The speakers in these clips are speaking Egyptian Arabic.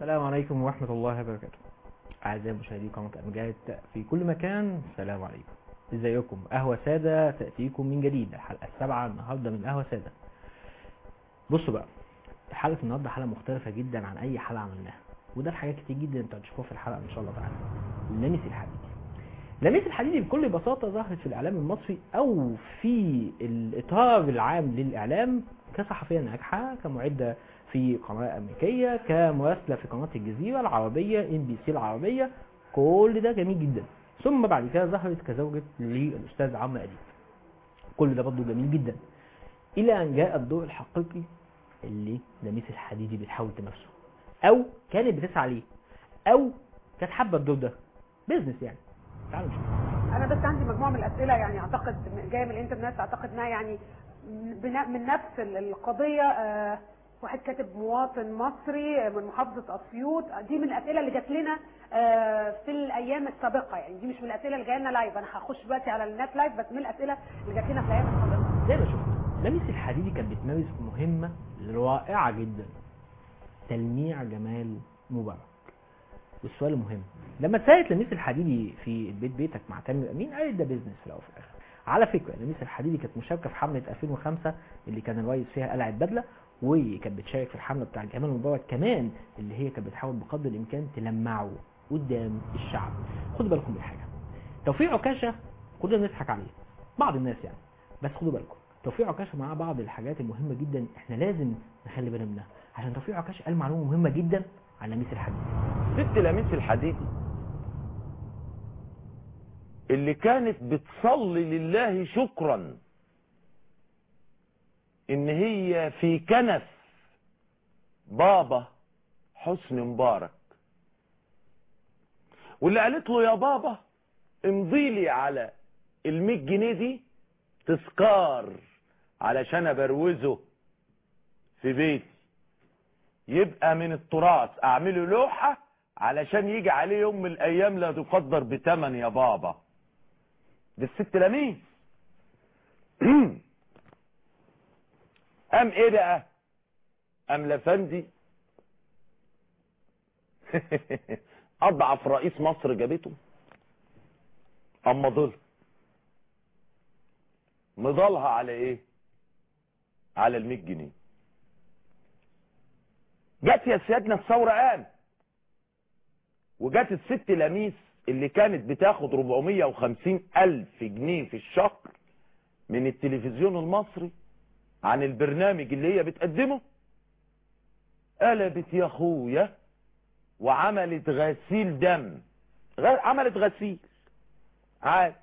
السلام عليكم ورحمة الله وبركاته أعزائي مشاهدي قناة أمجاد في كل مكان السلام عليكم ازيكم قهوة سادة تأتيكم من جديد الحلقة السابعة النهاردة من قهوة سادة بصوا بقى حلقة النهاردة حلقة مختلفة جدا عن أي حلقة عملناها وده الحاجات كتير جدا انتوا هتشوفوها في الحلقة إن شاء الله تعالى لميس الحديدي لميس الحديدي بكل بساطة ظهرت في الإعلام المصري أو في الإطار العام للإعلام كصحفية ناجحة كمعدة في قناة أمريكية كمراسلة في قناة الجزيرة العربية ام بي سي العربية كل ده جميل جدا ثم بعد كده ظهرت كزوجة للأستاذ عمرو أديب كل ده برضه جميل جدا إلى أن جاء الدور الحقيقي اللي لميس الحديدي بتحاول تمارسه أو كانت بتسعى ليه أو كانت حابة الدور ده بيزنس يعني تعالوا نشوف انا بس عندي مجموعه من الاسئله يعني اعتقد جايه من الانترنت اعتقد انها يعني بن- من نفس ال- القضيه آه، واحد كاتب مواطن مصري من محافظه اسيوط دي من الاسئله اللي جات لنا آه، في الايام السابقه يعني دي مش من الاسئله اللي جايه لنا لايف انا هخش دلوقتي على النت لايف بس من الاسئله اللي جات لنا في الايام السابقه زي ما شفنا لميس الحديدي كانت بتمارس مهمة رائعة جدا تلميع جمال مبارك والسؤال المهم لما اتسالت لميس الحديدي في البيت بيتك مع تامر امين قالت ده بيزنس في الاول وفي الاخر على فكره لميس الحديدي كانت مشاركه في حمله 2005 اللي كان الرئيس فيها قلعه بدله وكانت بتشارك في الحمله بتاع جمال مبارك كمان اللي هي كانت بتحاول بقدر الامكان تلمعه قدام الشعب خدوا بالكم من حاجه توفيق عكاشه كلنا بنضحك عليه بعض الناس يعني بس خدوا بالكم توفيق عكاشه معاه بعض الحاجات المهمه جدا احنا لازم نخلي بالنا منها عشان توفيق عكاشه قال معلومه مهمه جدا عن لميس الحديدي ست لميس الحديدي اللي كانت بتصلي لله شكرا ان هي في كنف بابا حسني مبارك واللي قالت له يا بابا امضي لي على ال جنيه دي تذكار علشان ابروزه في بيتي يبقى من التراث اعمله لوحة علشان يجي عليه يوم من الايام لا تقدر بتمن يا بابا دي الست لميس قام ايه بقى قام لفندي اضعف رئيس مصر جابته اما ضل مضالها على ايه على المية جنيه جت يا سيادنا الثورة قام وجت الست لميس اللي كانت بتاخد 450 ألف جنيه في الشهر من التلفزيون المصري عن البرنامج اللي هي بتقدمه قلبت يا اخويا وعملت غسيل دم غ- عملت غسيل عادي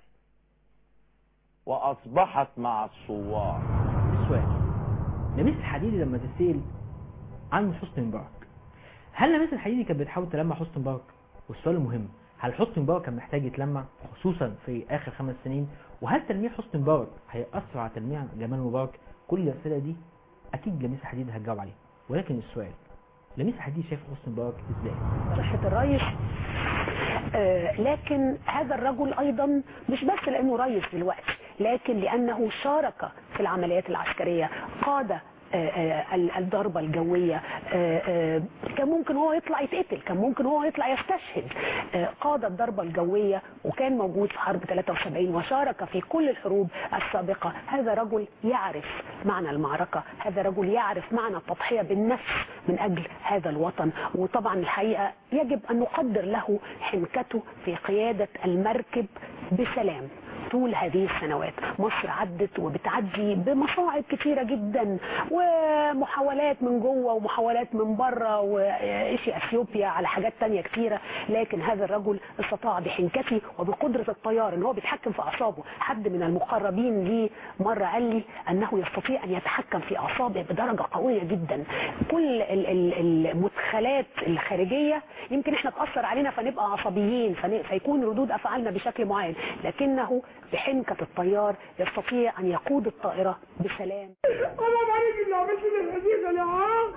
واصبحت مع الثوار السؤال لميس الحديدي لما تسأل عن حسني مبارك هل لميس الحديدي كانت بتحاول تلمع حسني مبارك والسؤال المهم هل حسني مبارك كان محتاج يتلمع خصوصا في اخر خمس سنين وهل تلميع حسني مبارك هيأثر على تلميع جمال مبارك كل الاسئله دي اكيد لميس الحديدي هتجاوب عليها ولكن السؤال لميس الحديدي شايف حسني مبارك ازاي صحة الرئيس آه، لكن هذا الرجل ايضا مش بس لانه رئيس دلوقتي لكن لانه شارك في العمليات العسكريه قاد آه، آه، ال- الضربة الجوية آه، آه، كان ممكن هو يطلع يتقتل كان ممكن هو يطلع يستشهد آه، قاد الضربة الجوية وكان موجود في حرب 73 وشارك في كل الحروب السابقة هذا رجل يعرف معنى المعركة هذا رجل يعرف معنى التضحية بالنفس من أجل هذا الوطن وطبعا الحقيقة يجب أن نقدر له حنكته في قيادة المركب بسلام طول هذه السنوات مصر عدت وبتعدي بمصاعب كثيرة جدا ومحاولات من جوه ومحاولات من بره وإشي أثيوبيا على حاجات تانية كثيرة لكن هذا الرجل استطاع بحنكته وبقدرة الطيار ان هو بيتحكم في أعصابه حد من المقربين لي مرة قال لي أنه يستطيع أن يتحكم في أعصابه بدرجة قوية جدا كل ال- ال- المدخلات الخارجية يمكن احنا تأثر علينا فنبقى عصبيين فن- فيكون ردود أفعالنا بشكل معين لكنه بحنكة الطيار يستطيع أن يقود الطائرة بسلام حرام عليك اللي عملت لي الحديثه يا عم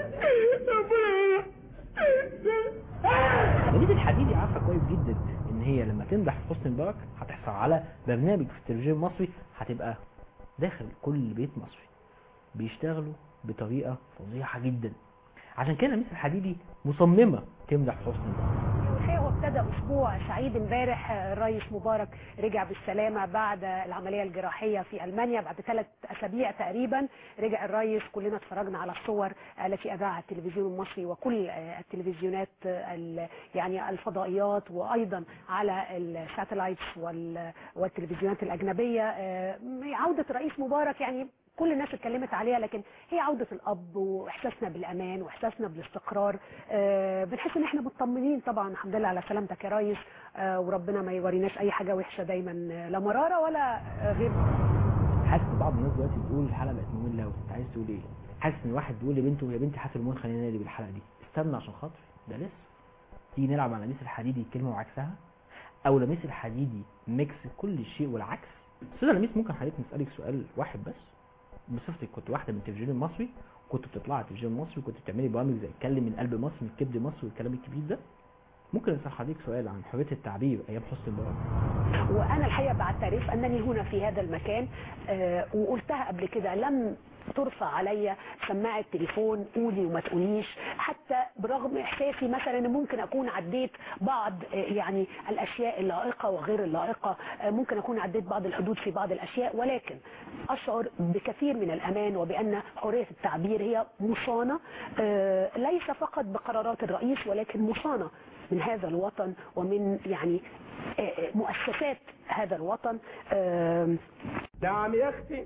ربنا لميس الحديدي عارفه كويس جدا ان هي لما تمدح في حسني مبارك هتحصل على برنامج في التلفزيون المصري هتبقى داخل كل بيت مصري بيشتغلوا بطريقه فظيعه جدا عشان كده لميس الحديدي مصممه تمدح حسني مبارك الحقيقة هو ابتدى اسبوع سعيد امبارح آه، الرئيس مبارك رجع بالسلامه بعد العمليه الجراحيه في المانيا بعد ثلاث اسابيع تقريبا رجع الرئيس كلنا اتفرجنا على الصور التي اذاعها التلفزيون المصري وكل آه، التلفزيونات آه، ال- يعني الفضائيات وايضا على الساتلايتس وال- والتلفزيونات الاجنبيه آه، عوده الرئيس مبارك يعني كل الناس اتكلمت عليها لكن هي عودة الأب وإحساسنا بالأمان وإحساسنا بالاستقرار آه، بنحس إن إحنا مطمنين طبعا الحمد لله على سلامتك يا ريس آه، وربنا ما يوريناش أي حاجة وحشة دايما آه، لا مرارة ولا آه، غير حاسس ان بعض الناس دلوقتي بتقول الحلقه بقت ممله قوي انت عايز تقول ايه حاسس ان واحد بيقول لبنته يا بنتي حاسس المون خلينا نادي بالحلقه دي استنى عشان خاطري ده لسه تيجي نلعب على لميس الحديدي كلمه وعكسها او لميس الحديدي ميكس كل شيء والعكس استاذه لميس ممكن حضرتك نسالك سؤال واحد بس بصفتك كنت واحده من التلفزيون المصري كنت بتطلعي على التلفزيون المصري وكنت بتعملي برامج زي اتكلم من قلب مصر من كبد مصر والكلام الكبير ده ممكن اسال حضرتك سؤال عن حريه التعبير ايام حسني مبارك وأنا الحقيقة بعترف أنني هنا في هذا المكان آه، وقلتها قبل كده لم ترفع عليا سماعة تليفون قولي وما تقوليش حتى برغم إحساسي مثلا أن ممكن أكون عديت بعض آه، يعني الأشياء اللائقة وغير اللائقة آه، ممكن أكون عديت بعض الحدود في بعض الأشياء ولكن أشعر بكثير من الأمان وبأن حرية التعبير هي مصانة آه، ليس فقط بقرارات الرئيس ولكن مصانة من هذا الوطن ومن يعني آه، آه، مؤسسات هذا الوطن آم، نعم يا اختي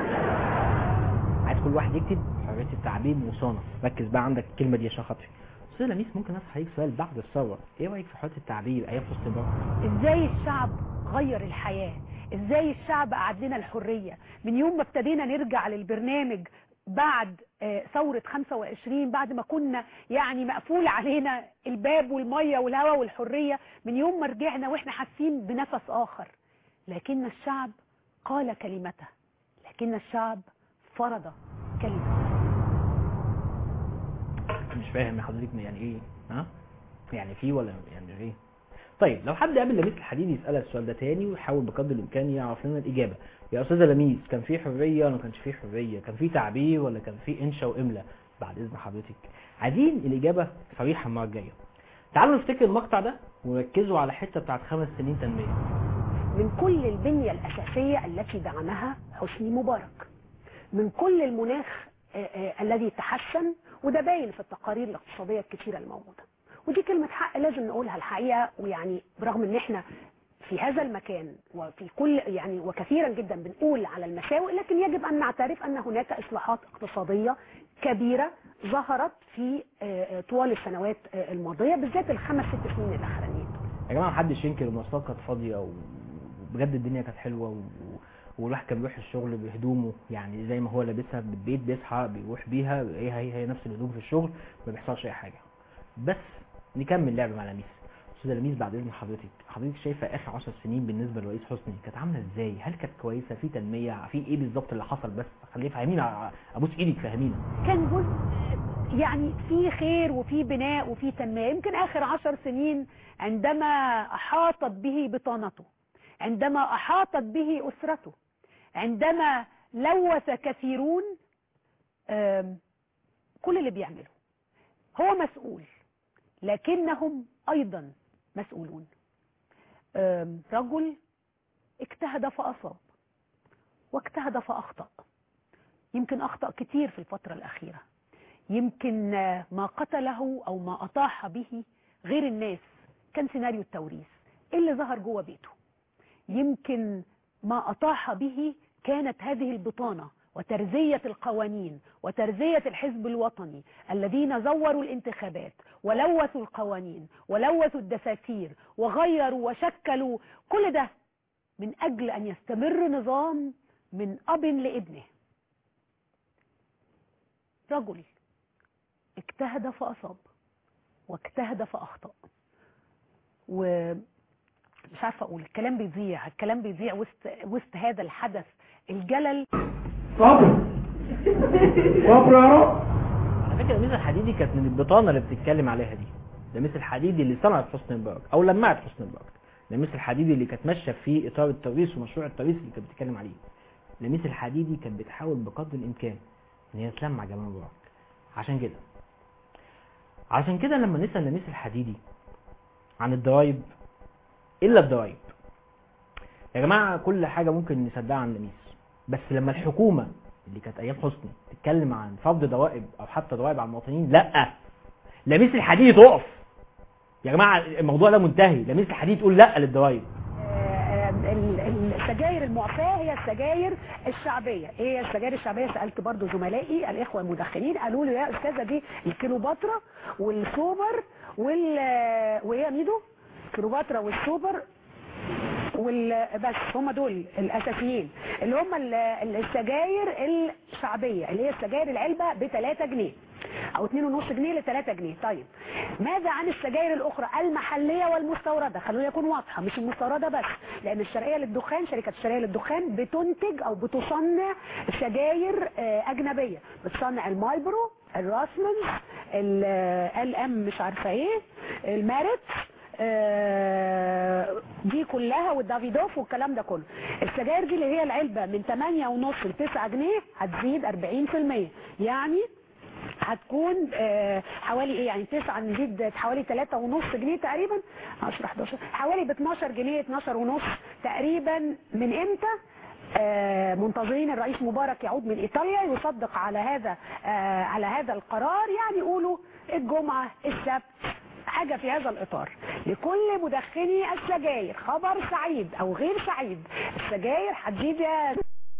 عايز كل واحد يكتب حريه التعبير مصانه ركز بقى عندك الكلمه دي عشان خاطري استاذ لميس ممكن اسال حضرتك سؤال بعد الثوره ايه رايك في حريه التعبير ايام حسني مبارك ازاي الشعب غير الحياة ازاي الشعب قعد لنا الحرية من يوم ما ابتدينا نرجع للبرنامج بعد آه، ثورة 25 بعد ما كنا يعني مقفول علينا الباب والمية والهواء والحرية من يوم ما رجعنا واحنا حاسين بنفس آخر لكن الشعب قال كلمته لكن الشعب فرض كلمته مش فاهم حضرتك يعني ايه ها يعني في ولا يعني ايه طيب لو حد قابل لميس الحديدي يسالها السؤال ده تاني ويحاول بقدر الامكان يعرف لنا الاجابه يا استاذه لميس كان في حريه ولا ما كانش في حريه كان في تعبير ولا كان في انشا واملا بعد اذن حضرتك عايزين الاجابه صريحه المره الجايه تعالوا نفتكر المقطع ده وركزوا على الحته بتاعت خمس سنين تنميه من كل البنية الأساسية التي دعمها حسني مبارك من كل المناخ آه، آه، الذي تحسن وده باين في التقارير الاقتصادية الكثيرة الموجودة ودي كلمة حق لازم نقولها الحقيقة ويعني برغم ان احنا في هذا المكان وفي كل يعني وكثيرا جدا بنقول على المساوئ لكن يجب ان نعترف ان هناك اصلاحات اقتصادية كبيرة ظهرت في آه، آه، طوال السنوات آه، الماضية بالذات الخمس ست سنين الاخرانيين يا جماعه محدش ينكر المواصلات كانت فاضيه وبجد الدنيا كانت حلوه و... والواحد كان بيروح الشغل بهدومه يعني زي ما هو لابسها في البيت بيصحى بيروح بيها هي هي هي نفس الهدوم في الشغل ما بيحصلش اي حاجه بس نكمل لعب مع لميس استاذه لميس بعد اذن حضرتك حضرتك شايفه اخر 10 سنين بالنسبه لرئيس حسني كانت عامله ازاي هل كانت كويسه في تنميه في ايه بالظبط اللي حصل بس خليه فهمينا ابوس ايدك فهمينا كان جزء يعني في خير وفي بناء وفي تنمية يمكن آخر عشر سنين عندما أحاطت به بطانته عندما أحاطت به أسرته عندما لوث كثيرون آم، كل اللي بيعمله هو مسؤول لكنهم أيضا مسؤولون آم، رجل اجتهد فأصاب واجتهد فأخطأ يمكن أخطأ كتير في الفترة الأخيرة يمكن آه، ما قتله أو ما أطاح به غير الناس كان سيناريو التوريث اللي ظهر جوه بيته يمكن ما أطاح به كانت هذه البطانة وترزية القوانين وترزية الحزب الوطني الذين زوروا الانتخابات ولوثوا القوانين ولوثوا الدساتير وغيروا وشكلوا كل ده من أجل أن يستمر نظام من أب لابنه رجل اجتهد فأصاب واجتهد فأخطأ ومش عارفة أقول الكلام بيضيع الكلام بيضيع وسط, وسط هذا الحدث الجلل صبر صبر يا رب على فكره لميس الحديدي كانت من البطانه اللي بتتكلم عليها دي لميس الحديدي اللي صنعت حسني مبارك او لمعت حسني مبارك لميس الحديدي اللي كانت ماشيه في اطار التوريث ومشروع التوريث اللي كانت بتتكلم عليه لميس الحديدي كانت بتحاول بقدر الامكان ان هي تلمع جمال مبارك عشان كده عشان كده لما نسال لميس الحديدي عن الضرايب الا الضرايب يا جماعه كل حاجه ممكن نصدقها عن لميس بس لما الحكومه اللي كانت ايام حسني تتكلم عن فرض ضرائب او حتى ضرائب على المواطنين لا لميس الحديدي تقف يا جماعه الموضوع ده منتهي لميس الحديدي تقول لا للضرايب آه، ال- السجاير المعفاة هي السجاير الشعبية ايه هي السجاير الشعبية سألت برضو زملائي الإخوة المدخنين قالوا لي يا أستاذة دي الكيلوباترا والسوبر وال وهي ميدو الكيلوباترا والسوبر وال بس هم دول الاساسيين اللي هم ال- السجاير الشعبيه اللي هي السجاير العلبه ب 3 جنيه او 2.5 جنيه ل 3 جنيه طيب ماذا عن السجاير الاخرى المحليه والمستورده خلونا يكون واضحه مش المستورده بس لان الشرقيه للدخان شركه الشرقيه للدخان بتنتج او بتصنع سجاير آه، اجنبيه بتصنع المايبرو الراسمنز ال ام مش عارفه ايه المارت آه، دي كلها والدافيدوف والكلام ده كله السجاير دي اللي هي العلبة من 8 ونص ل 9 جنيه هتزيد 40% يعني هتكون آه، حوالي ايه يعني 9 نزيد حوالي 3 ونص جنيه تقريبا 10 11 حوالي ب 12 جنيه 12 ونص تقريبا من امتى آه، منتظرين الرئيس مبارك يعود من ايطاليا يصدق على هذا آه، على هذا القرار يعني يقولوا الجمعة السبت حاجة في هذا الإطار لكل مدخني السجاير خبر سعيد أو غير سعيد السجاير هتزيد يا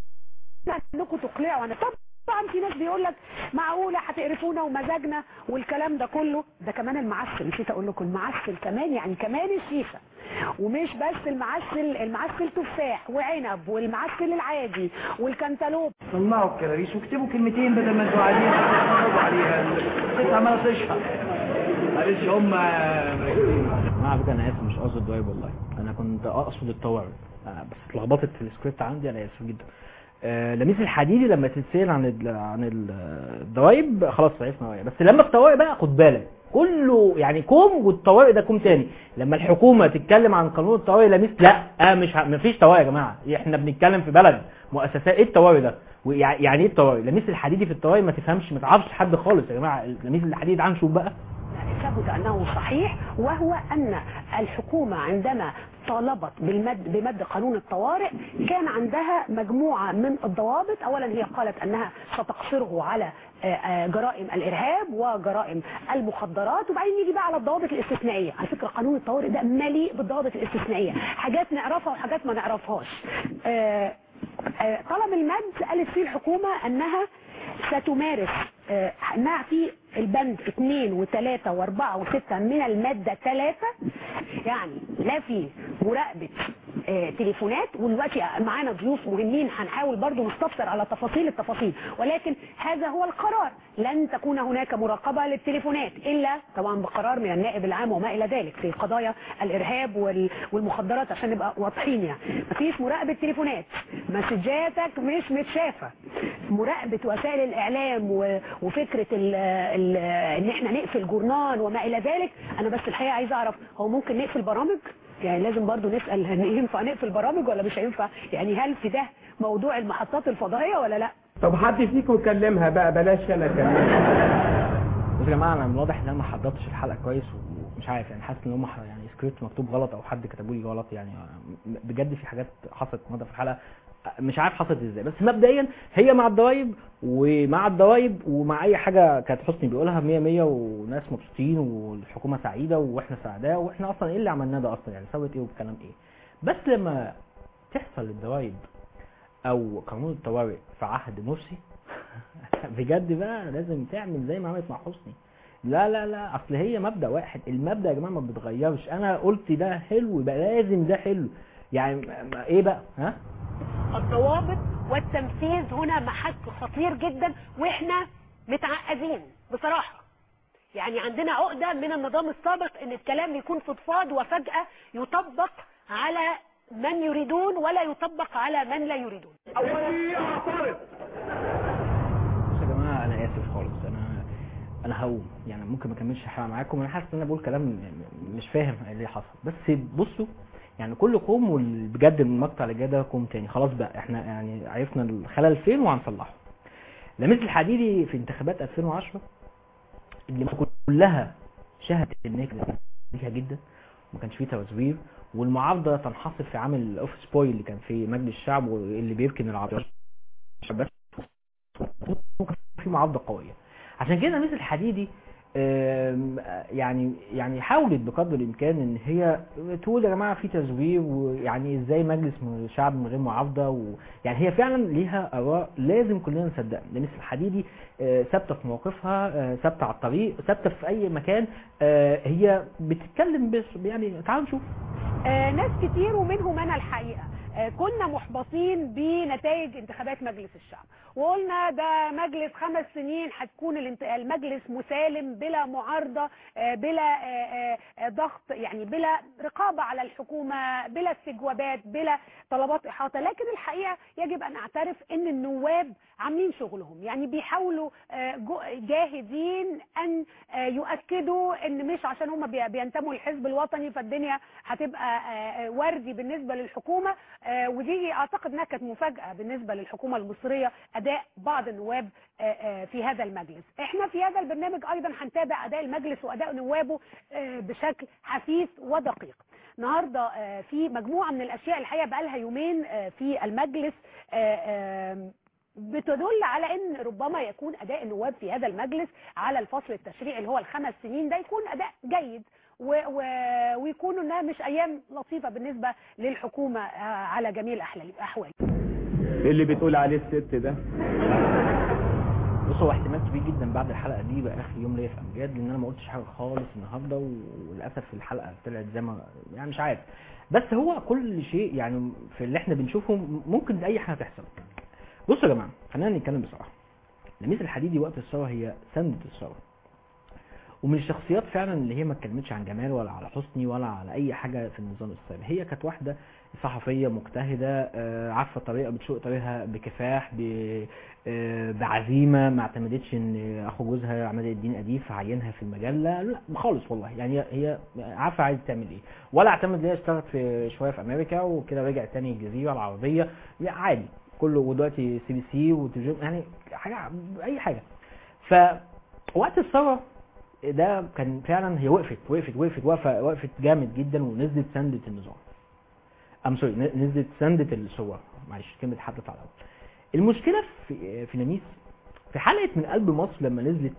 انكم تقلعوا انا طبعا في ناس بيقول لك معقوله هتقرفونا ومزاجنا والكلام ده كله ده كمان المعسل نسيت اقول لكم المعسل كمان يعني كمان الشيشه ومش بس المعسل المعسل تفاح وعنب والمعسل العادي والكنتالوب طلعوا الكراريس واكتبوا كلمتين بدل ما انتوا قاعدين تتفرجوا عليها الست عماله تشحط معلش هم مركزين ما على فكره انا اسف مش قصد الضرايب والله انا كنت اقصد الطوارئ آه، بس اتلخبطت في السكريبت عندي انا اسف جدا آه، لميس الحديدي لما تتسال عن ال عن ال- الضرايب خلاص عرفنا هو إيه. بس لما الطوارئ بقى خد بالك كله يعني كوم والطوارئ ده كوم تاني لما الحكومه تتكلم عن قانون الطوارئ لميس لا آه مش ه- مفيش طوارئ يا جماعه احنا بنتكلم في بلد مؤسسات ايه الطوارئ ده ويع- يعني ايه الطوارئ لميس الحديدي في الطوارئ ما تفهمش ما تعرفش حد خالص يا جماعه لميس الحديدي تعال نشوف بقى ثبت انه صحيح وهو ان الحكومه عندما طالبت بالمد بمد قانون الطوارئ كان عندها مجموعه من الضوابط اولا هي قالت انها ستقصره على آه، آه، جرائم الارهاب وجرائم المخدرات وبعدين يجي بقى على الضوابط الاستثنائيه على فكره قانون الطوارئ ده مليء بالضوابط الاستثنائيه حاجات نعرفها وحاجات ما نعرفهاش آه، آه، طلب المد قالت فيه الحكومه انها ستمارس آه، انها في البند 2 و3 و4 و6 من المادة 3 يعني لا في مراقبة آه، تليفونات ودلوقتي معانا ضيوف مهمين هنحاول برضو نستفسر على تفاصيل التفاصيل ولكن هذا هو القرار لن تكون هناك مراقبة للتليفونات إلا طبعا بقرار من النائب العام وما إلى ذلك في قضايا الإرهاب وال- والمخدرات عشان نبقى واضحين يعني مفيش مراقبة تليفونات مسجاتك مش متشافة مراقبة وسائل الإعلام و- وفكرة ال ال إن إحنا نقفل جورنال وما إلى ذلك أنا بس الحقيقة عايز أعرف هو ممكن نقفل برامج؟ يعني لازم برضو نسأل هل ينفع نقفل برامج ولا مش هينفع؟ يعني هل في ده موضوع المحطات الفضائية ولا لا؟ طب حد فيكم يكلمها بقى بلاش انا اكلمها بص يا جماعه انا من الواضح ان انا ما حضرتش الحلقه كويس ومش عارف يعني حاسس ان هم ح- يعني سكريبت مكتوب غلط او حد كتبوا لي غلط يعني م- بجد في حاجات حصلت النهارده في الحلقه مش عارف حصلت ازاي بس مبدئيا هي مع الضرايب ومع الضرايب ومع اي حاجه كانت حسني بيقولها 100 100 وناس مبسوطين والحكومه سعيده واحنا سعداء واحنا اصلا ايه اللي عملناه ده اصلا يعني سوت ايه والكلام ايه بس لما تحصل الضرايب او قانون الطوارئ في عهد مرسي بجد بقى لازم تعمل زي ما عملت مع حسني لا لا لا اصل هي مبدا واحد المبدا يا جماعه ما بيتغيرش انا قلت ده حلو يبقى لازم ده حلو يعني م- م- ايه بقى ها الضوابط والتنفيذ هنا محك خطير جدا واحنا متعقدين بصراحة يعني عندنا عقدة من النظام السابق ان الكلام يكون فضفاض وفجأة يطبق على من يريدون ولا يطبق على من لا يريدون بصوا يا جماعه انا اسف خالص انا انا هقوم يعني ممكن ما اكملش الحلقه معاكم انا حاسس ان انا بقول كلام م- م- مش فاهم ايه اللي حصل بس بصوا يعني كل كوم وال- بجد المقطع اللي جاي ده كوم تاني خلاص بقى احنا يعني عرفنا الخلل فين وهنصلحه لميس الحديدي في انتخابات 2010 اللي كلها شهدت ان هي كانت ناجحه جدا وما كانش فيه تزوير والمعارضه تنحصر في عامل الاوفيس بوي اللي كان في مجلس الشعب واللي بيركن العربيات بس وكان في معارضه قويه عشان كده ميس الحديدي آم، يعني يعني حاولت بقدر الامكان ان هي تقول يا جماعه في تزوير ويعني ازاي مجلس من الشعب من غير معارضه ويعني هي فعلا ليها اراء لازم كلنا نصدقها لان ميس الحديدي آه، ثابته في موقفها آه، ثابته على الطريق ثابته في اي مكان آه، هي بتتكلم بس يعني تعالوا نشوف آه، ناس كتير ومنهم انا الحقيقه آه، كنا محبطين بنتائج انتخابات مجلس الشعب وقلنا ده مجلس خمس سنين هتكون الانت- المجلس مسالم بلا معارضه آه، بلا آه، آه، ضغط يعني بلا رقابه على الحكومه بلا استجوابات بلا طلبات احاطه لكن الحقيقه يجب ان اعترف ان النواب عاملين شغلهم يعني بيحاولوا آه، جو- جاهدين ان آه، يؤكدوا ان مش عشان هم بي- بينتموا للحزب الوطني فالدنيا هتبقى آه، آه، وردي بالنسبه للحكومه آه، ودي اعتقد انها كانت مفاجاه بالنسبه للحكومه المصريه اداء بعض النواب آه، آه، في هذا المجلس احنا في هذا البرنامج ايضا هنتابع اداء المجلس واداء نوابه آه، بشكل حثيث ودقيق النهارده آه، في مجموعه من الاشياء الحقيقه بقى لها يومين آه، في المجلس آه، آم، بتدل على ان ربما يكون اداء النواب في هذا المجلس على الفصل التشريعي اللي هو الخمس سنين ده يكون اداء جيد و و ويكونوا انها مش ايام لطيفه بالنسبه للحكومه آه، على جميع الأحلال- الاحوال اللي بتقول عليه الست ده بص هو احتمال كبير جدا بعد الحلقه دي بقى اخر يوم ليا في امجاد لان انا ما قلتش حاجه خالص النهارده وللاسف الحلقه طلعت زي ما يعني مش عارف بس هو كل شيء يعني في اللي احنا بنشوفه ممكن اي حاجه تحصل بصوا يا جماعه خلينا نتكلم بصراحه لميس الحديدي وقت الثوره هي سندة الثوره ومن الشخصيات فعلا اللي هي ما اتكلمتش عن جمال ولا على حسني ولا على اي حاجه في النظام السابق هي كانت واحده صحفيه مجتهده آه، عارفه الطريقه بتشق طريقها بكفاح ب- آه، بعزيمه ما اعتمدتش ان اخو جوزها عماد الدين اديب فعينها في المجله لا خالص والله يعني هي- هي عارفه عايزه تعمل ايه ولا اعتمد ان هي اشتغلت في شويه في امريكا وكده رجعت تاني الجزيره العربيه يعني عادي كله ودلوقتي سي بي سي وتلفزيون يعني حاجه اي حاجه فوقت الثوره ده كان فعلا هي وقفت وقفت وقفت وقفه وقفت جامد جدا ونزلت سندة النظام ام سوري نزلت سندة الثوار معلش كلمه حطت على الاول المشكله في في نميس في حلقه من قلب مصر لما نزلت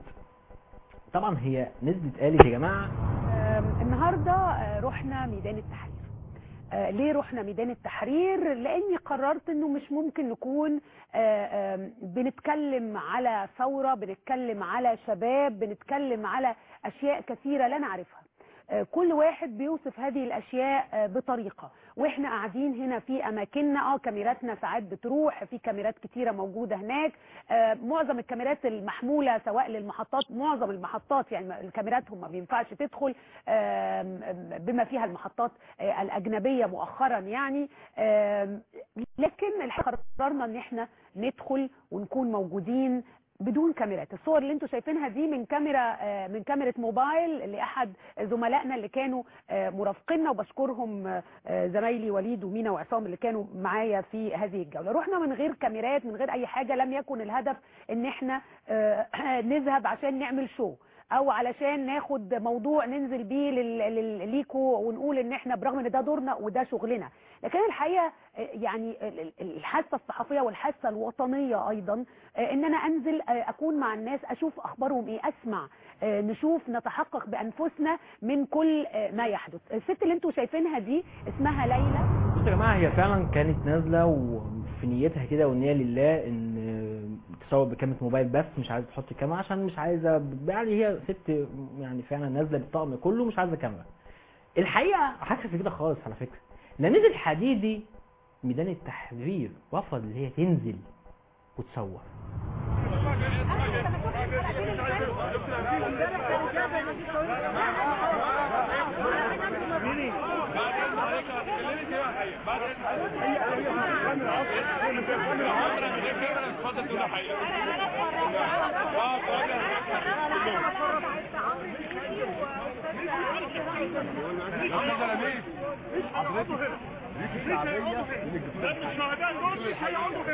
طبعا هي نزلت قالت يا جماعه آم، النهارده آه، رحنا ميدان التحرير آه، ليه رحنا ميدان التحرير لاني قررت انه مش ممكن نكون آه، آم، بنتكلم على ثوره بنتكلم على شباب بنتكلم على اشياء كثيره لا نعرفها آه، كل واحد بيوصف هذه الاشياء آه، بطريقه واحنا قاعدين هنا في اماكننا اه كاميراتنا ساعات بتروح في كاميرات كتيره موجوده هناك آه، معظم الكاميرات المحموله سواء للمحطات معظم المحطات يعني الكاميرات هم ما بينفعش تدخل آم، بما فيها المحطات آه، الاجنبيه مؤخرا يعني آم، لكن الحقيقة قررنا ان احنا ندخل ونكون موجودين بدون كاميرات الصور اللي انتم شايفينها دي من كاميرا آه، من كاميرا موبايل لاحد زملائنا اللي كانوا آه، مرافقيننا وبشكرهم آه، آه، زمايلي وليد ومينا وعصام اللي كانوا معايا في هذه الجوله رحنا من غير كاميرات من غير اي حاجه لم يكن الهدف ان احنا آه، نذهب عشان نعمل شو او علشان ناخد موضوع ننزل بيه لل- لل- ليكوا ونقول ان احنا برغم ان ده دورنا وده شغلنا لكن الحقيقه آه، يعني ال- ال- الحاسه الصحفيه والحاسه الوطنيه ايضا آه، ان انا انزل آه، اكون مع الناس اشوف اخبارهم ايه اسمع آه، نشوف نتحقق بانفسنا من كل آه، ما يحدث الست اللي انتوا شايفينها دي اسمها ليلى بصوا يا جماعه هي فعلا كانت نازله وفي نيتها كده والنيه لله ان تصور بكاميرا موبايل بس مش عايزه تحط كاميرا عشان مش عايزه يعني هي ست يعني فعلا نازله بالطقم كله مش عايزه كاميرا الحقيقه حاسه كده خالص على فكره لان نزل حديدي ميدان التحرير رفض ان هي تنزل وتصور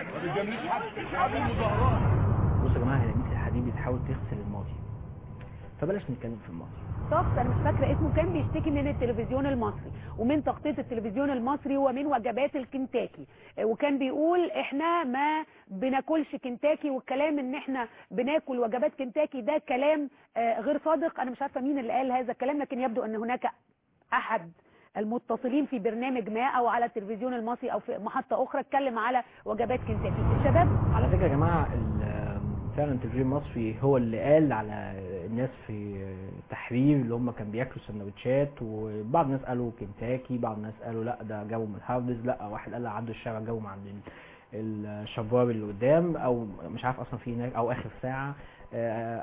بصوا يا جماعه هي ميس الحديد بتحاول تغسل الماضي فبلاش نتكلم في الماضي شخص انا مش فاكره اسمه كان بيشتكي من التلفزيون المصري ومن تغطيه التلفزيون المصري ومن وجبات الكنتاكي آه، وكان بيقول احنا ما بناكلش كنتاكي والكلام ان احنا بناكل وجبات كنتاكي ده كلام آه، غير صادق انا مش عارفه مين اللي قال هذا الكلام لكن يبدو ان هناك احد المتصلين في برنامج ما او على التلفزيون المصري او في محطه اخرى اتكلم على وجبات كنتاكي الشباب على فكره يا جماعه ال- فعلا التلفزيون المصري هو اللي قال على الناس في التحرير اللي هم كانوا بياكلوا سندوتشات وبعض الناس قالوا كنتاكي بعض الناس قالوا لا ده جابوا من هاردز لا واحد قال عدوا الشارع جابوا من عند ال- الشباب اللي قدام او مش عارف اصلا في هناك او اخر ساعه آه،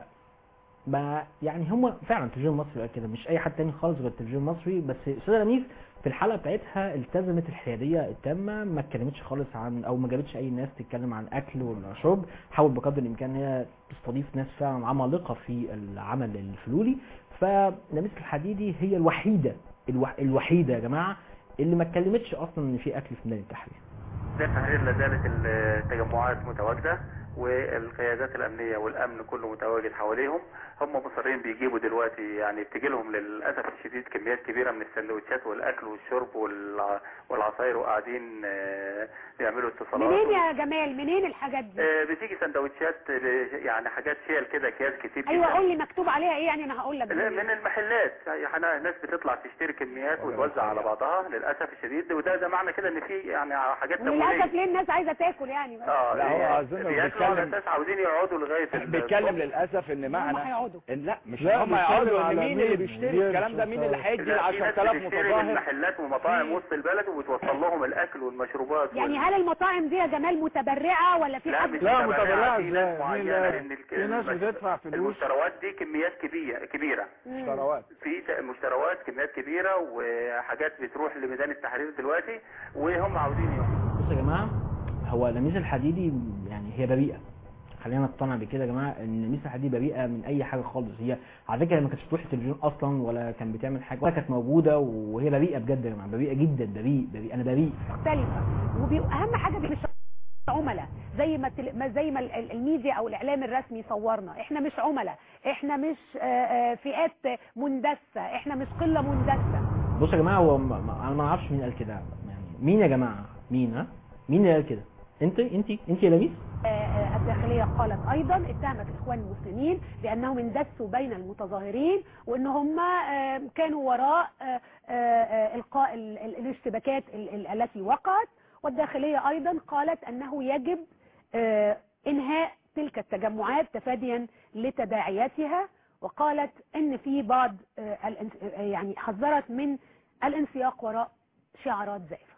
ما يعني هم فعلا التلفزيون المصري قال كده مش اي حد تاني خالص غير التلفزيون المصري بس استاذه لميس في الحلقه بتاعتها التزمت الحياديه التامه ما اتكلمتش خالص عن او ما جابتش اي ناس تتكلم عن اكل ولا شرب حاول بقدر الامكان ان هي تستضيف ناس فعلا عمالقه في العمل الفلولي فلميس الحديدي هي الوحيده الوح الوحيده يا جماعه اللي ما اتكلمتش اصلا ان في اكل في ميدان التحرير ده التحرير لا زالت التجمعات متواجدة والقيادات الأمنية والأمن كله متواجد حواليهم هم مصرين بيجيبوا دلوقتي يعني بتجي لهم للأسف الشديد كميات كبيرة من السندوتشات والأكل والشرب والع- والعصاير وقاعدين آه، بيعملوا اتصالات منين يا جمال منين الحاجات دي آه، بتيجي سندوتشات آه، يعني حاجات شيل كده أكياس كتير ايوه جداً. قول لي مكتوب عليها ايه يعني انا هقول لك لا، من المحلات يعني ناس بتطلع تشتري كميات وتوزع على بعضها للاسف الشديد وده ده معنى كده ان في يعني حاجات وللاسف تمويليه ليه الناس عايزه تاكل يعني اه لا، هو يعني أظن بياكلوا على بيتكلم- اساس عاوزين يقعدوا لغايه ال- بيتكلم الصبح. للاسف ان هم معنى هيقعدوا إن لا مش لا، هم يقعدوا بيتكلم ان على مين مين؟ اللي بيشتري مين الكلام ده مين اللي هيدي ل لا، في ناس 10000 بتشتري من متظاهر محلات ومطاعم وسط البلد وبتوصل لهم الاكل والمشروبات يعني وال- هل المطاعم دي يا جمال متبرعه ولا في لا حد مش لا، متبرعة، متبرعة في ازاي؟ ناس مين معينة اللي- ان الك- في ناس المش- بتدفع فلوس. المشتروات دي كميات كبيره كبيره ثروات في ت- مشتروات كميات كبيره وحاجات بتروح لميدان التحرير دلوقتي وهم عاوزين يوم بصوا يا جماعه هو لميس الحديدي يعني هي بريئه خلينا نقتنع بكده يا جماعه ان لميس الحديدي بريئه من اي حاجه خالص هي على فكره هي ما كانتش بتروح التلفزيون اصلا ولا كان بتعمل حاجه ولا كانت موجوده وهي بريئه بجد يا جماعه بريئه جدا بريء بريء انا بريء مختلفه واهم حاجه مش عملاء زي ما تل... ما زي ما ال- ال- الميديا او الاعلام الرسمي صورنا احنا مش عملاء احنا مش آه، آه، فئات مندسه احنا مش قله مندسه بصوا يا جماعه هو ما- ما- انا ما اعرفش مين قال كده يعني مين يا جماعه مين ها مين اللي قال كده انت انت انت يا لميس آه، آه، الداخلية قالت أيضا اتهمت الإخوان المسلمين بأنهم اندسوا بين المتظاهرين وأن هم آه، كانوا وراء آه، آه، آه، إلقاء ال- ال- الاشتباكات ال- ال- التي وقعت والداخلية أيضا قالت أنه يجب آه، إنهاء تلك التجمعات تفاديا لتداعياتها وقالت أن في بعض آه، الانس- آه، يعني حذرت من الانسياق وراء شعارات زائفة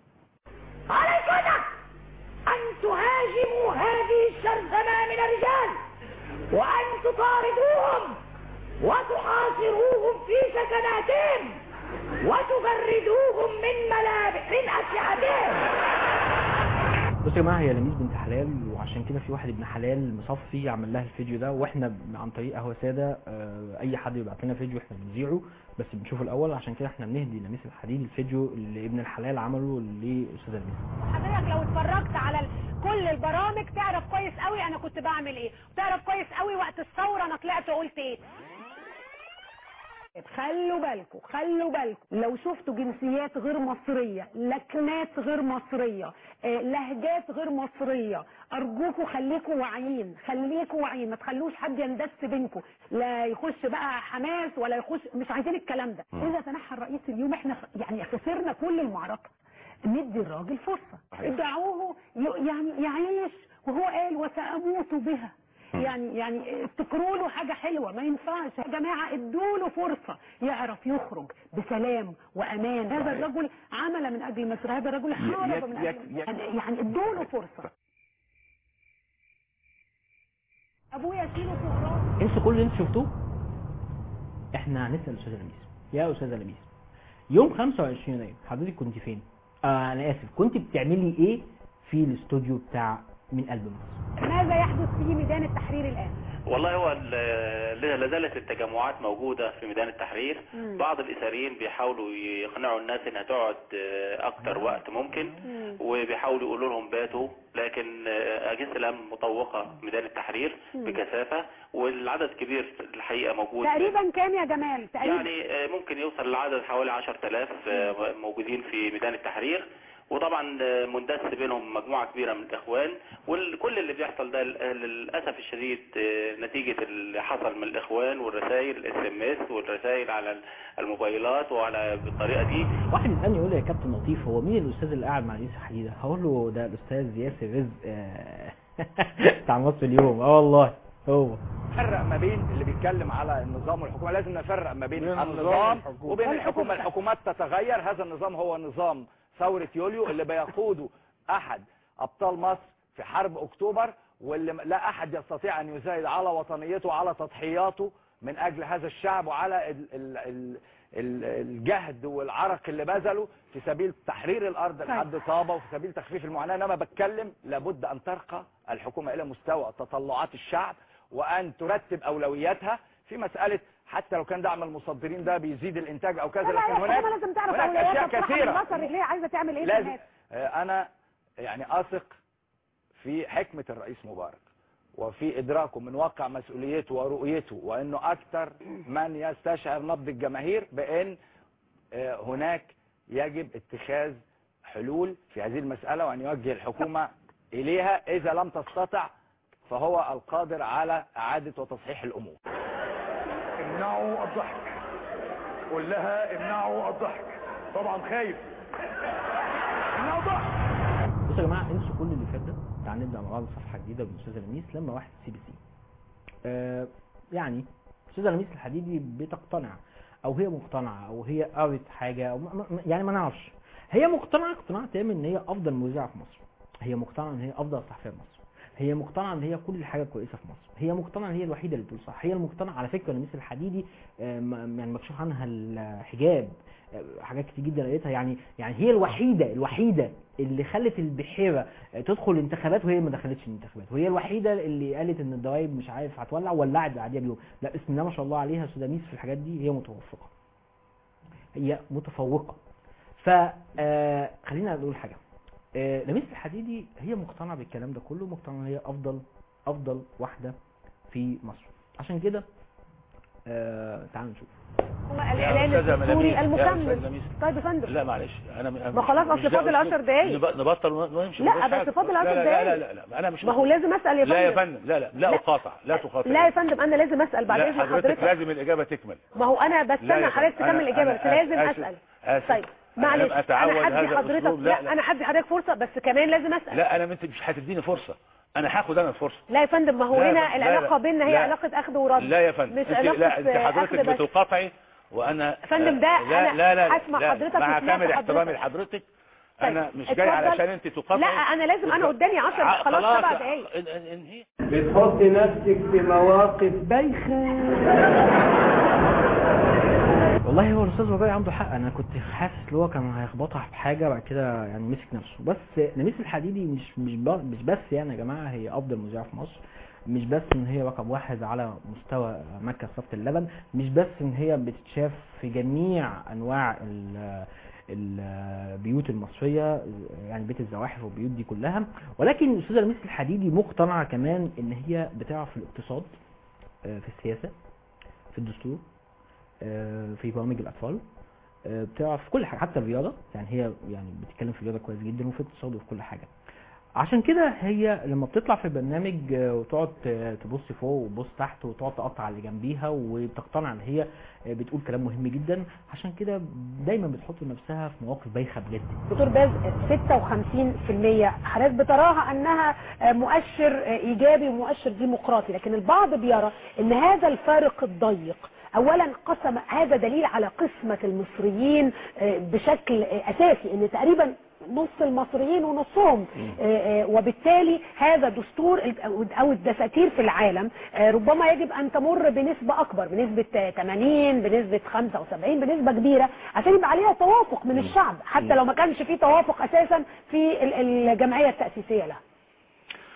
عليكم أن تهاجموا هذه الشرذمة من الرجال وأن تطاردوهم وتحاصروهم في سكناتهم وتجردوهم من ملابس من أسلحتهم بصوا يا جماعه هي لميس بنت حلال وعشان كده في واحد ابن حلال مصفي عمل لها الفيديو ده واحنا ب- عن طريق قهوه ساده آه، اي حد يبعت لنا فيديو احنا بنذيعه بس بنشوفه الاول عشان كده احنا بنهدي لميس الحديد الفيديو اللي ابن الحلال عمله لاستاذه لميس حضرتك لو اتفرجت على ال- كل البرامج تعرف كويس قوي انا كنت بعمل ايه وتعرف كويس قوي وقت الثوره انا طلعت قلت ايه خلوا بالكم خلوا بالكم لو شفتوا جنسيات غير مصرية لكنات غير مصرية آه، لهجات غير مصرية ارجوكوا خليكوا واعيين خليكوا واعيين ما تخلوش حد يندس بينكم لا يخش بقى حماس ولا يخش مش عايزين الكلام ده اذا تنحى الرئيس اليوم احنا خ- يعني خسرنا كل المعركة ندي الراجل فرصة ادعوه ي- يعني يعيش وهو قال وسأموت بها يعني يعني افتكروا له حاجة حلوة ما ينفعش يا جماعة ادوا له فرصة يعرف يخرج بسلام وأمان هذا الرجل عمل من أجل مصر هذا الرجل حارب من يك- أجل يك- يعني يعني ادوا له فرصة أبويا شيله فوق راسه انسوا كل اللي انتوا شفتوه احنا هنسال استاذه لميس يا استاذه لميس يوم 25 يناير حضرتك كنت فين آه انا اسف كنت بتعملي ايه في الاستوديو بتاع من قلب مصر ماذا ماذا يحدث في ميدان التحرير الان والله هو ال- لا زالت التجمعات موجودة في ميدان التحرير مم. بعض الإثاريين بيحاولوا يقنعوا الناس انها تقعد آه، اكتر وقت ممكن مم. وبيحاولوا يقولوا لهم باتوا لكن آه، أجهزة الأمن مطوقة ميدان التحرير مم. بكثافة والعدد كبير الحقيقة موجود تقريبا كام يا جمال تقريبا يعني آه، ممكن يوصل العدد حوالي 10000 آه، موجودين في ميدان التحرير وطبعا آه، مندس بينهم مجموعة كبيرة من الإخوان وكل اللي بيحصل ده ل- للأسف الشديد آه، نتيجة اللي حصل من الإخوان والرسائل الاس ام اس والرسائل على الموبايلات وعلى بالطريقة دي واحد يسالني يقول لي يا كابتن لطيف هو مين الاستاذ اللي قاعد مع يوسف حديده هقول له ده الاستاذ ياسر رزق آه، بتاع مصر اليوم اه والله هو نفرق ما بين اللي بيتكلم على النظام والحكومه لازم نفرق ما بين بين النظام النظام والحكومة. وبين والحكومة. الحكومه الحكومات تتغير هذا النظام هو نظام ثوره يوليو اللي بيقوده احد ابطال مصر في حرب اكتوبر واللي لا احد يستطيع ان يزايد على وطنيته وعلى تضحياته من اجل هذا الشعب وعلى ال ال ال ال الجهد والعرق اللي بذله في سبيل تحرير الارض لحد طابه وفي سبيل تخفيف المعاناه انما بتكلم لابد ان ترقى الحكومه الى مستوى تطلعات الشعب وان ترتب اولوياتها في مساله حتى لو كان دعم المصدرين ده بيزيد الانتاج او كذا لا لا لكن الحكومه هناك لازم تعرف هناك اشياء اولوياتها بصراحة كثيره البصر رجليه عايزه تعمل ايه في لازم الناس آه، انا يعني اثق في حكمة الرئيس مبارك وفي ادراكه من واقع مسؤوليته ورؤيته وانه اكثر من يستشعر نبض الجماهير بان آه، هناك يجب اتخاذ حلول في هذه المسألة وان يوجه الحكومة اليها اذا لم تستطع فهو القادر على اعادة وتصحيح الامور امنعوا الضحك قول لها امنعوا الضحك طبعا خايف امنعوا الضحك بصوا يا جماعه انسوا كل اللي فات ده تعالوا نبدا مع بعض صفحه جديده بالاستاذه لميس لما واحد سي بي سي آه يعني الاستاذه لميس الحديدي بتقتنع او هي مقتنعه او هي قرت حاجه أو ما- ما- يعني ما نعرفش هي مقتنعه اقتناع تام ان هي افضل مذيعه في مصر هي مقتنعه ان هي افضل صحفيه في مصر هي مقتنعه ان هي كل حاجه كويسه في مصر هي مقتنعه ان هي الوحيده اللي بتقول صح هي المقتنعه على فكره لميس الحديدي آه، م- يعني مكشوف عنها الحجاب آه، حاجات كتير جدا لقيتها يعني يعني هي الوحيده الوحيده اللي خلت البحيره تدخل الانتخابات وهي ما دخلتش الانتخابات وهي الوحيده اللي قالت ان الضرايب مش عارف هتولع ولعت بعديها بيوم لا بسم الله ما شاء الله عليها استاذه ميس في الحاجات دي هي متوفقه هي متفوقه ف آه، خلينا نقول حاجه آه، لميس الحديدي هي مقتنعه بالكلام ده كله مقتنعه ان هي افضل افضل واحده في مصر عشان كده آه تعالوا نشوف الاعلان الدستوري المكمل طيب يا فندم لا معلش انا ما خلاص اصل فاضل 10 دقايق نب- نبطل ونمشي لا، مفيش بس حاجة. فاضل لا 10 لا دقايق. لا لا لا, لا انا مش ما هو لازم اسال يا فندم لا يا فندم لا لا لا لا. اقاطع لا تقاطع لا يا فندم انا لازم اسال بعد لا اذن حضرتك حضرتك لازم الاجابه تكمل ما هو انا لا بستنى يا حضرتك فندم. تكمل أنا- الاجابه بس أنا لازم آسف. اسال آسف. طيب أنا معلش لم أتعود انا هدي هذا حضرتك الأسلوب. لا، لا لا. انا هدي حضرتك فرصه بس كمان لازم اسال لا انا انت مش هتديني فرصه انا هاخد انا الفرصه لا يا فندم ما هو لا، هنا لا، العلاقه لا. بيننا هي لا. علاقه اخذ ورد لا يا فندم مش انت علاقه لا انت حضرتك أخذ بس. بتقاطعي وانا فندم، ده لا أنا لا لا هسمع لا حضرتك مع وسمعت كامل احترامي حضرتك. لحضرتك طيب، انا مش جاي اتفضل. علشان انت تقاطعي لا انا لازم انا قدامي 10 ع- خلاص سبع دقايق ان- ان- انهي بتحط نفسك في مواقف بايخة والله هو الاستاذ وجاي عنده حق انا كنت حاسس ان هو كان هيخبطها في حاجه بعد كده يعني مسك نفسه بس نميس الحديدي مش مش ب- مش بس يعني يا جماعه هي افضل مذيعه في مصر مش بس ان هي رقم واحد على مستوى مكه صفة اللبن مش بس ان هي بتتشاف في جميع انواع ال- البيوت المصريه يعني بيت الزواحف والبيوت دي كلها ولكن الاستاذه لميس الحديدي مقتنعه كمان ان هي بتعرف الاقتصاد آه، في السياسه في الدستور آه، في برامج الاطفال آه، بتعرف كل حاجه حتى الرياضه يعني هي يعني بتتكلم في الرياضه كويس جدا وفي الاقتصاد وفي كل حاجه عشان كده هي لما بتطلع في البرنامج آه، وتقعد ت- تبص فوق وتبص تحت وتقعد تقطع اللي جنبيها وبتقتنع ان هي آه، بتقول كلام مهم جدا عشان كده دايما بتحط نفسها في مواقف بايخه بجد دكتور باز 56% حضرتك بتراها انها مؤشر ايجابي ومؤشر ديمقراطي لكن البعض بيرى ان هذا الفارق الضيق اولا قسم هذا دليل على قسمة المصريين بشكل اساسي ان تقريبا نص المصريين ونصهم آه، آه، وبالتالي هذا دستور ال- او الدساتير في العالم آه، ربما يجب ان تمر بنسبة اكبر بنسبة آه، 80 بنسبة 75 بنسبة كبيرة عشان يبقى عليها توافق من الشعب حتى لو ما كانش فيه توافق اساسا في ال- الجمعية التأسيسية لها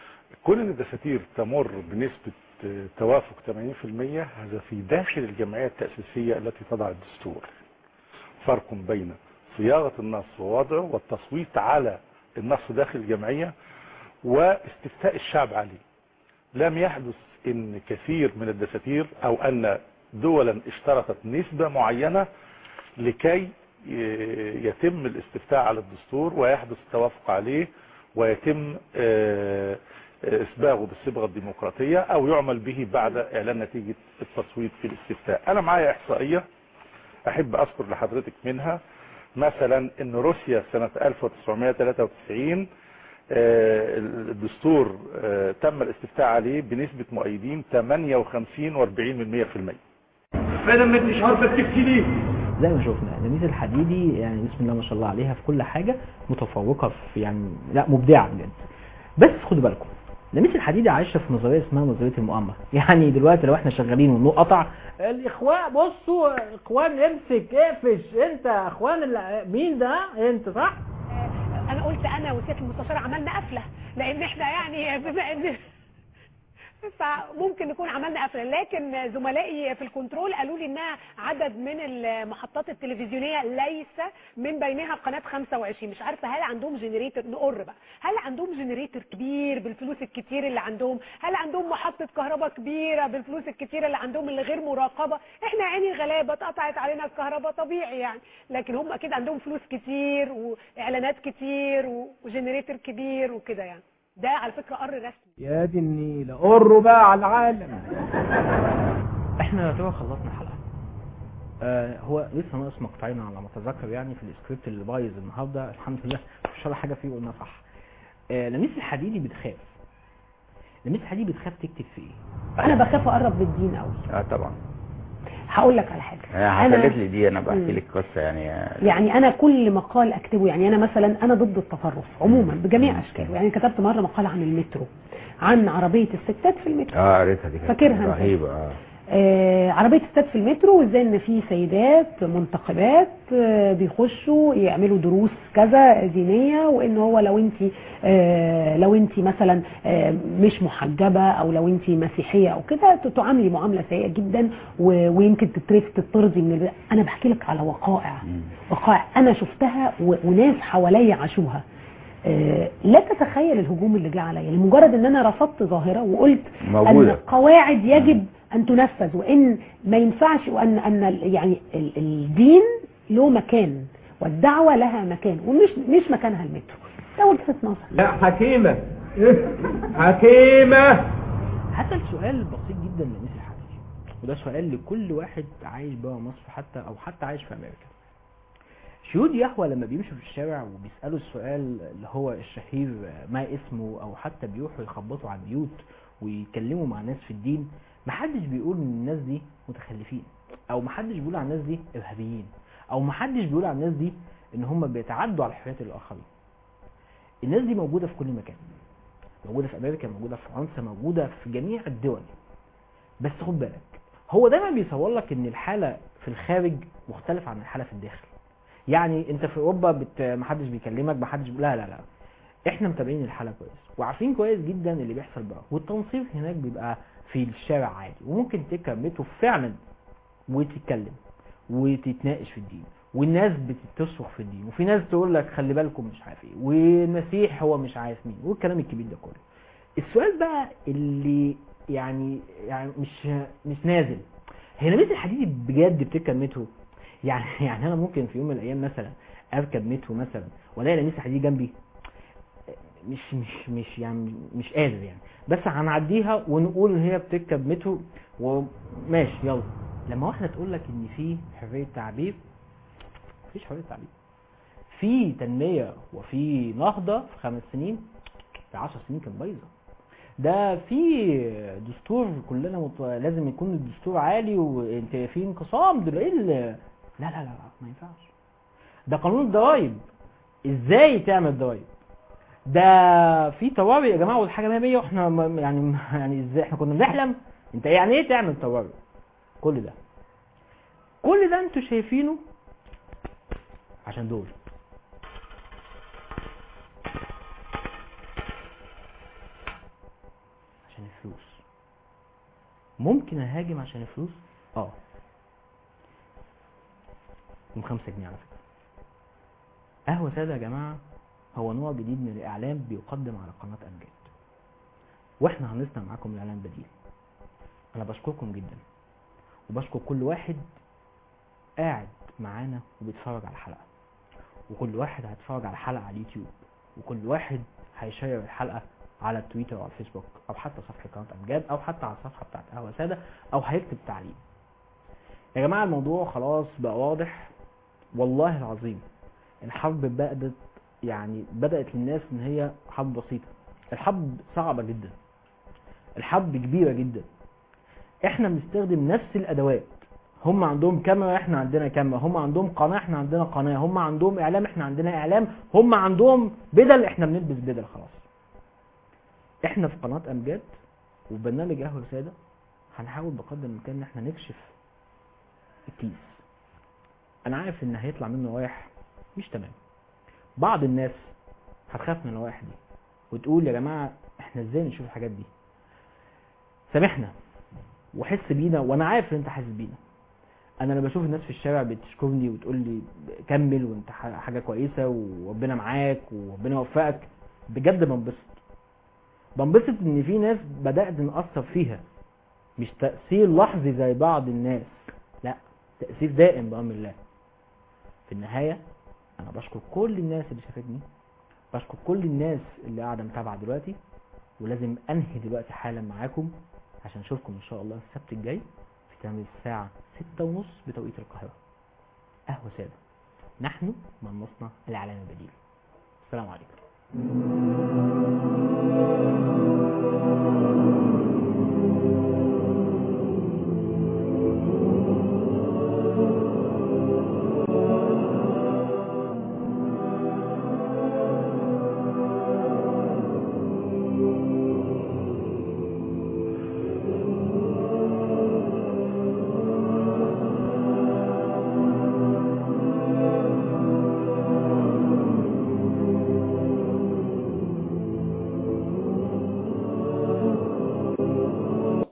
كون ان الدساتير تمر بنسبة آه، توافق 80% هذا في داخل الجمعية التأسيسية التي تضع الدستور فرق بين صياغة النص ووضعه والتصويت على النص داخل الجمعية واستفتاء الشعب عليه لم يحدث ان كثير من الدساتير او ان دولا اشترطت نسبة معينة لكي ي- يتم الاستفتاء على الدستور ويحدث التوافق عليه ويتم آه، آه، اصباغه بالصبغه الديمقراطيه او يعمل به بعد اعلان نتيجه التصويت في الاستفتاء. انا معايا احصائيه احب اذكر لحضرتك منها مثلا ان روسيا سنه 1993 آه، الدستور آه، تم الاستفتاء عليه بنسبه مؤيدين 58 و40% انا ما انتش عارفه تبكي ليه زي ما شفنا لميس الحديدي يعني بسم الله ما شاء الله عليها في كل حاجه متفوقه في يعني لا مبدعه بجد بس خدوا بالكم لميس الحديدي عايشه في نظريه اسمها نظريه المؤامره يعني دلوقتي لو احنا شغالين ونقطع الاخوان بصوا اخوان امسك اقفش انت اخوان اللي- مين ده انت صح انا قلت انا وسياده المستشار عملنا قفله لان احنا يعني بما ان فممكن نكون عملنا قفله لكن زملائي في الكنترول قالوا لي انها عدد من المحطات التلفزيونيه ليس من بينها قناه 25 مش عارفه هل عندهم جنريتور نقر بقى هل عندهم جنريتور كبير بالفلوس الكتير اللي عندهم هل عندهم محطه كهرباء كبيره بالفلوس الكتيره اللي عندهم اللي غير مراقبه احنا عيني غلابه اتقطعت علينا الكهرباء طبيعي يعني لكن هم اكيد عندهم فلوس كتير واعلانات كتير و- وجنريتور كبير وكده يعني ده على فكره قر رسمي يا دي النيله قروا بقى على العالم احنا يعتبر خلصنا الحلقه آه هو لسه ناقص مقطعين على ما اتذكر يعني في السكريبت اللي بايظ النهارده الحمد لله مش ولا حاجه فيه قلنا صح آه لميس الحديدي بتخاف لميس الحديدي بتخاف تكتب في ايه انا بخاف اقرب بالدين قوي اه طبعا هقول لك على حاجه هي حكت لي دي انا بحكي مم. لك قصه يعني آه، يعني انا كل مقال اكتبه يعني انا مثلا انا ضد التطرف عموما بجميع اشكاله يعني كتبت مره مقال عن المترو عن عربيه الستات في المترو اه قريتها دي كانت فاكرها أنت؟ رهيبه اه آه عربيه الستات في المترو وازاي ان في سيدات منتخبات آه بيخشوا يعملوا دروس كذا دينيه وان هو لو انت آه لو انت مثلا آه مش محجبه او لو انت مسيحيه او كده تعاملي معامله سيئه جدا و- ويمكن تترفض تطردي من الب... انا بحكي لك على وقائع وقائع انا شفتها و... وناس حواليا عاشوها آه، لا تتخيل الهجوم اللي جه عليا لمجرد ان انا رفضت ظاهره وقلت ان موجودة. القواعد يجب ان تنفذ وان ما ينفعش وان ان ال- يعني ال- الدين له مكان والدعوه لها مكان ومش مش مكانها المترو ده وجهه نظر لا حكيمه حكيمه هسأل سؤال بسيط جدا لميس الحديدي وده سؤال لكل واحد عايش بره مصر حتى او حتى عايش في امريكا شهود يهوى لما بيمشوا في الشارع وبيسألوا السؤال اللي هو الشهير ما اسمه او حتى بيروحوا يخبطوا على البيوت ويتكلموا مع ناس في الدين محدش بيقول ان الناس دي متخلفين او محدش بيقول على الناس دي ارهابيين او محدش بيقول على الناس دي ان هم بيتعدوا على حريات الاخرين الناس دي موجودة في كل مكان موجودة في امريكا موجودة في فرنسا موجودة في جميع الدول بس خد بالك هو دايما بيصور لك ان الحالة في الخارج مختلفة عن الحالة في الداخل يعني انت في اوروبا بت... محدش بيكلمك محدش بي... لا لا لا احنا متابعين الحالة كويس وعارفين كويس جدا اللي بيحصل بقى والتنصيف هناك بيبقى في الشارع عادي وممكن تركب مترو فعلا وتتكلم وتتناقش في الدين والناس بتصرخ في الدين وفي ناس تقول لك خلي بالكم مش عارف ايه والمسيح هو مش عارف مين والكلام الكبير ده كله السؤال بقى اللي يعني يعني مش مش نازل هي لميس الحديدي بجد بتركب مترو يعني يعني انا ممكن في يوم من الايام مثلا اركب مترو مثلا والاقي لميس الحديدي جنبي مش مش مش يعني مش قادر يعني بس هنعديها ونقول ان هي بتركب مترو وماشي يلا لما واحده تقول لك ان في حريه تعبير مفيش حريه تعبير في تنميه وفي نهضه في خمس سنين في 10 سنين كانت بايظه ده في دستور كلنا مت... لازم يكون الدستور عالي وانت في انقسام ده ايه ال- لا لا لا لا، ما ينفعش ده قانون الضرايب ازاي تعمل ضرايب ده في طوارئ يا جماعه والحاجه 100 100 واحنا م- يعني يعني ازاي احنا كنا بنحلم انت يعني ايه تعمل طوارئ كل ده كل ده انتوا شايفينه عشان دول عشان الفلوس ممكن اهاجم عشان الفلوس اه من خمسة جنيه على فكرة قهوة سادة يا جماعة هو نوع جديد من الإعلام بيقدم على قناة أمجاد واحنا هنصنع معاكم الإعلام بديل أنا بشكركم جدا وبشكر كل واحد قاعد معانا وبيتفرج على الحلقة وكل واحد هيتفرج على الحلقة على اليوتيوب وكل واحد هيشير الحلقة على التويتر او الفيسبوك او حتى صفحة قناة امجاد او حتى على الصفحة بتاعت قهوة سادة او هيكتب تعليق يا جماعة الموضوع خلاص بقى واضح والله العظيم الحرب بدأت يعني بدأت للناس ان هي حرب بسيطة الحرب صعبة جدا الحرب كبيرة جدا احنا بنستخدم نفس الادوات هم عندهم كاميرا احنا عندنا كاميرا هم عندهم قناة احنا عندنا قناة هم عندهم اعلام احنا عندنا اعلام هم عندهم بدل احنا بنلبس بدل خلاص احنا في قناة امجاد وبرنامج قهوة سادة هنحاول بقدر الامكان ان احنا نكشف الكيس انا عارف ان هيطلع منه روايح مش تمام بعض الناس هتخاف من الروايح دي وتقول يا جماعة احنا ازاي نشوف الحاجات دي سامحنا وحس بينا وانا عارف ان انت حاسس بينا انا لما بشوف الناس في الشارع بتشكرني وتقول لي كمل وانت ح- حاجه كويسه وربنا معاك وربنا يوفقك بجد بنبسط بنبسط ان في ناس بدات ناثر فيها مش تاثير لحظي زي بعض الناس لا تاثير دائم بامر الله في النهايه انا بشكر كل الناس اللي شافتني بشكر كل الناس اللي قاعده متابعه دلوقتي ولازم انهي دلوقتي حالا معاكم عشان اشوفكم ان شاء الله السبت الجاي في تمام الساعة ستة ونص بتوقيت القاهرة قهوة سادة نحن من مصنع الإعلام البديل السلام عليكم